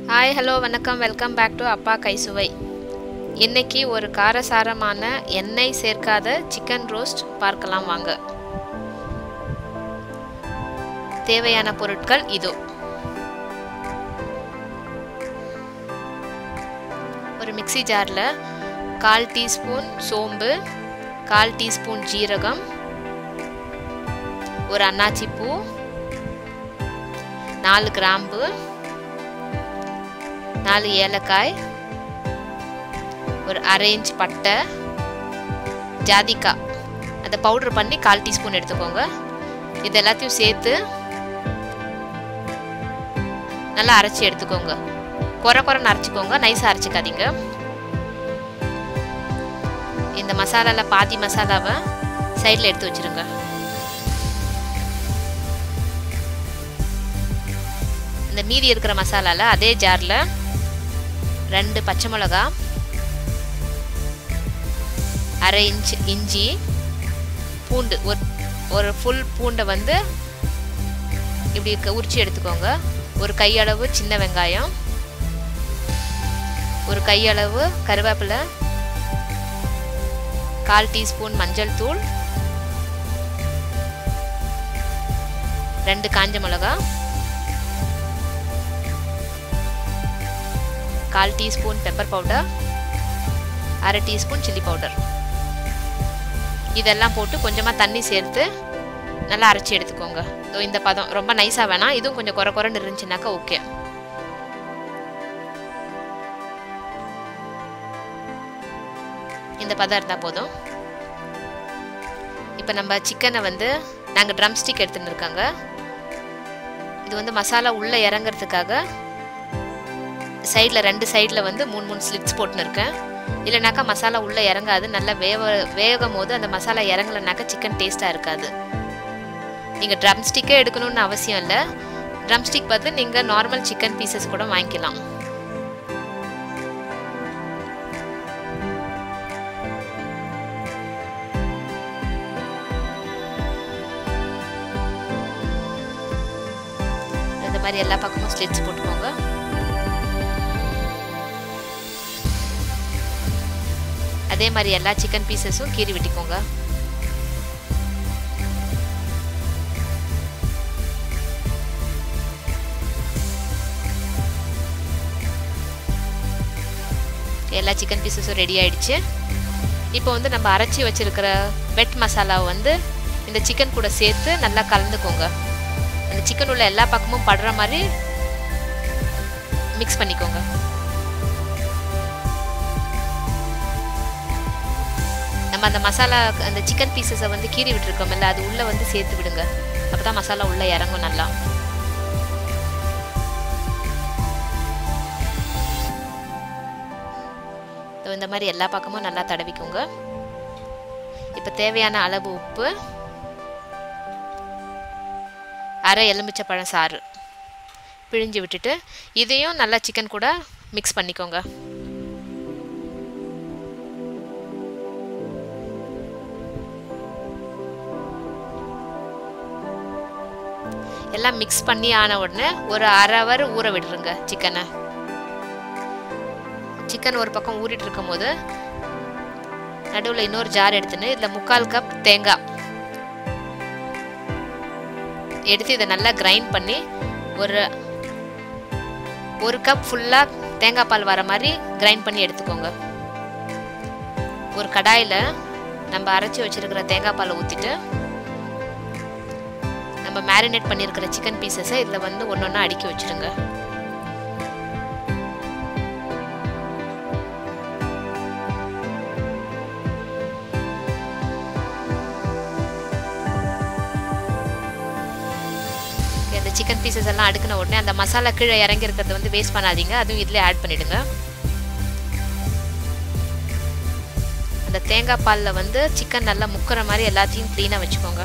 hi hello வணக்கம் welcome back to அப்பா கைசுவை இன்னைக்கு ஒரு காரசாரமான எண்ணெய் சேர்க்காத சிக்கன் ரோஸ்ட் பார்க்கலாம் வாங்க தேவையான பொருட்கள் இதோ ஒரு மிக்ஸி ஜாரில் கால் டீஸ்பூன் சோம்பு கால் டீஸ்பூன் ஜீரகம் ஒரு அன்னாச்சி பூ நாலு கிராம்பு நாலு ஏலக்காய் ஒரு அரை இன்ச் பட்டை ஜாதிக்காய் அதை பவுட்ரு பண்ணி கால் டீஸ்பூன் எடுத்துக்கோங்க இது எல்லாத்தையும் சேர்த்து நல்லா அரைச்சி எடுத்துக்கோங்க குறை குறைன்னு அரைச்சிக்கோங்க நைஸாக அரைச்சிக்காதீங்க இந்த மசாலாவில் பாதி மசாலாவை சைடில் எடுத்து வச்சுருங்க இந்த மீதி இருக்கிற மசாலாவில் அதே ஜாரில் ரெண்டு பச்சை மிளகா அரை இன்ச் இஞ்சி பூண்டு ஒரு ஒரு ஃபுல் பூண்டை வந்து இப்படி உரிச்சு எடுத்துக்கோங்க ஒரு கையளவு சின்ன வெங்காயம் ஒரு கையளவு கருவேப்பிலை கால் டீஸ்பூன் மஞ்சள் தூள் ரெண்டு காஞ்ச மிளகா கால் டீஸ்பூன் பெப்பர் பவுடர் அரை டீஸ்பூன் சில்லி பவுடர் இதெல்லாம் போட்டு கொஞ்சமாக தண்ணி சேர்த்து நல்லா அரைச்சி எடுத்துக்கோங்க இதோ இந்த பதம் ரொம்ப நைஸாக வேணாம் இதுவும் கொஞ்சம் குறை குறைன்னு இருந்துச்சுனாக்கா ஓகே இந்த பதம் இருந்தால் போதும் இப்போ நம்ம சிக்கனை வந்து நாங்கள் ட்ரம் ஸ்டிக் எடுத்துன்னு இருக்காங்க இது வந்து மசாலா உள்ளே இறங்குறதுக்காக சைடில் ரெண்டு சைடில் வந்து மூணு மூணு ஸ்லிட்ஸ் போட்டுன்னு இருக்கேன் இல்லைனாக்கா மசாலா உள்ளே இறங்காது நல்லா வேக வேகும் போது அந்த மசாலா இறங்கலைனாக்கா சிக்கன் டேஸ்ட்டாக இருக்காது நீங்கள் ட்ரம் ஸ்டிக்கே எடுக்கணும்னு அவசியம் இல்லை ட்ரம் ஸ்டிக் பார்த்து நீங்கள் நார்மல் சிக்கன் பீசஸ் கூட வாங்கிக்கலாம் இந்த மாதிரி எல்லா பக்கமும் ஸ்லிட்ஸ் போட்டுக்கோங்க அதே மாதிரி எல்லா சிக்கன் பீசஸும் கீறி விட்டுக்கோங்க எல்லா சிக்கன் பீசஸும் ரெடி ஆயிடுச்சு இப்போ வந்து நம்ம அரைச்சி வச்சிருக்கிற வெட் மசாலாவை வந்து இந்த சிக்கன் கூட சேர்த்து நல்லா கலந்துக்கோங்க அந்த சிக்கன் உள்ள எல்லா பக்கமும் படுற மாதிரி மிக்ஸ் பண்ணிக்கோங்க நம்ம அந்த மசாலா அந்த சிக்கன் பீசஸை வந்து கீறி விட்டுருக்கோம்ல அது உள்ளே வந்து சேர்த்து விடுங்க அப்போ தான் மசாலா உள்ளே இறங்கும் நல்லா இந்த மாதிரி எல்லா பக்கமும் நல்லா தடவிக்கோங்க இப்போ தேவையான அளவு உப்பு அரை எலுமிச்சை பழம் சாறு பிழிஞ்சு விட்டுட்டு இதையும் நல்லா சிக்கன் கூட மிக்ஸ் பண்ணிக்கோங்க எல்லாம் மிக்ஸ் பண்ணி ஆன உடனே ஒரு அரை ஹவர் ஊற விடுறங்க சிக்கனை சிக்கன் ஒரு பக்கம் ஊறிட்டு இருக்கும் போது நடுவில் இன்னொரு ஜார் எடுத்துன்னு இதில் முக்கால் கப் தேங்காய் எடுத்து இதை நல்லா கிரைண்ட் பண்ணி ஒரு ஒரு கப் ஃபுல்லாக தேங்காய் பால் வர மாதிரி கிரைண்ட் பண்ணி எடுத்துக்கோங்க ஒரு கடாயில் நம்ம அரைச்சி வச்சிருக்கிற தேங்காய் பாலை ஊற்றிட்டு நம்ம மேரினேட் பண்ணியிருக்கிற சிக்கன் பீசஸை இதில் வந்து ஒன்று ஒன்றா அடுக்கி வச்சுருங்க இந்த சிக்கன் பீசஸ் எல்லாம் அடுக்கின உடனே அந்த மசாலா கீழே இறங்கி இருக்கிறத வந்து வேஸ்ட் பண்ணாதீங்க அதுவும் இதில் ஆட் பண்ணிடுங்க அந்த தேங்காய் பாலில் வந்து சிக்கன் நல்லா முக்கிற மாதிரி எல்லாத்தையும் க்ளீனாக வச்சுக்கோங்க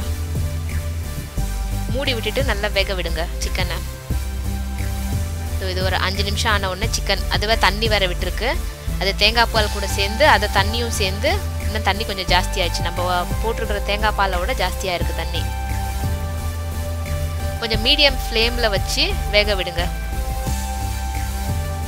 மூடி விட்டுட்டு நல்லா வேக விடுங்க சிக்கனை ஸோ இது ஒரு அஞ்சு நிமிஷம் ஆன உடனே சிக்கன் அதுவே தண்ணி வேற விட்டுருக்கு அது தேங்காய் பால் கூட சேர்ந்து அதை தண்ணியும் சேர்ந்து இன்னும் தண்ணி கொஞ்சம் ஜாஸ்தி ஆயிடுச்சு நம்ம போட்டிருக்கிற தேங்காய் பாலை விட ஜாஸ்தியாக இருக்குது தண்ணி கொஞ்சம் மீடியம் ஃப்ளேமில் வச்சு வேக விடுங்க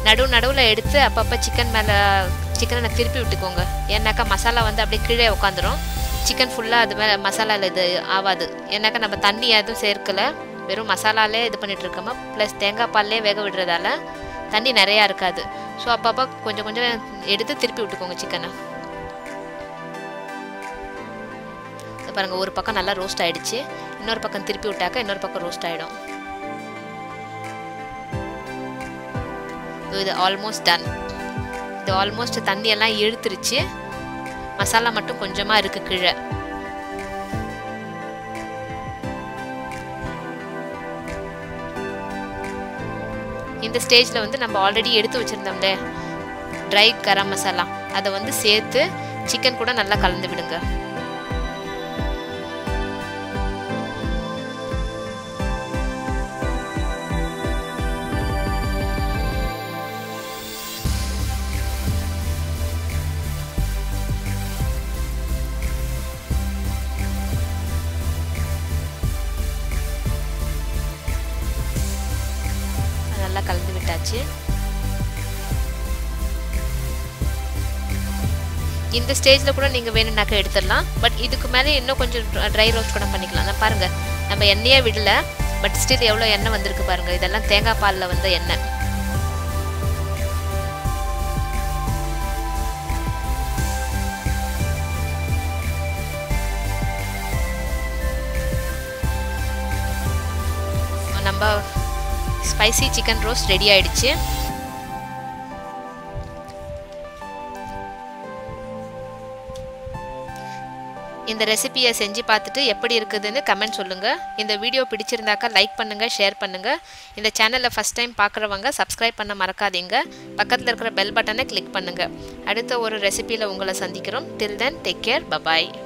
நடு நடுவில் எடுத்து அப்பப்போ சிக்கன் மேலே சிக்கனை திருப்பி விட்டுக்கோங்க ஏன்னாக்கா மசாலா வந்து அப்படியே கீழே உட்காந்துரும் சிக்கன் ஃபுல்லாக அது மேலே மசாலாவில் இது ஆகாது ஏன்னாக்கா நம்ம தண்ணி எதுவும் சேர்க்கல வெறும் மசாலாலே இது பண்ணிட்டு இருக்கோமா ப்ளஸ் தேங்காய் பால்லே வேக விடுறதால தண்ணி நிறையா இருக்காது ஸோ அப்பப்போ கொஞ்சம் கொஞ்சம் எடுத்து திருப்பி விட்டுக்கோங்க சிக்கனை பாருங்கள் ஒரு பக்கம் நல்லா ரோஸ்ட் ஆகிடுச்சு இன்னொரு பக்கம் திருப்பி விட்டாக்க இன்னொரு பக்கம் ரோஸ்ட் ஆகிடும் இது ஆல்மோஸ்ட் டன் இது ஆல்மோஸ்ட் தண்ணியெல்லாம் இழுத்துருச்சு மசாலா மட்டும் கொஞ்சமாக இருக்குது கீழே இந்த ஸ்டேஜில் வந்து நம்ம ஆல்ரெடி எடுத்து வச்சுருந்தோம்ல ட்ரை கரம் மசாலா அதை வந்து சேர்த்து சிக்கன் கூட நல்லா கலந்து விடுங்க நல்லா கலந்து விட்டாச்சு இந்த ஸ்டேஜில் கூட நீங்கள் வேணும்னாக்க எடுத்துடலாம் பட் இதுக்கு மேலே இன்னும் கொஞ்சம் ட்ரை ரோஸ்ட் கூட பண்ணிக்கலாம் நான் பாருங்கள் நம்ம எண்ணெயே விடல பட் ஸ்டில் எவ்வளோ எண்ணெய் வந்திருக்கு பாருங்கள் இதெல்லாம் தேங்காய் பாலில் வந்த எண்ணெய் நம்ம ஸ்பைசி சிக்கன் ரோஸ்ட் ரெடி ஆயிடுச்சு இந்த ரெசிபியை செஞ்சு பார்த்துட்டு எப்படி இருக்குதுன்னு கமெண்ட் சொல்லுங்கள் இந்த வீடியோ பிடிச்சிருந்தாக்கா லைக் பண்ணுங்கள் ஷேர் பண்ணுங்கள் இந்த சேனலை ஃபஸ்ட் டைம் பார்க்குறவங்க சப்ஸ்கிரைப் பண்ண மறக்காதீங்க பக்கத்தில் இருக்கிற பெல் பட்டனை கிளிக் பண்ணுங்கள் அடுத்த ஒரு ரெசிபியில் உங்களை சந்திக்கிறோம் till then take care bye bye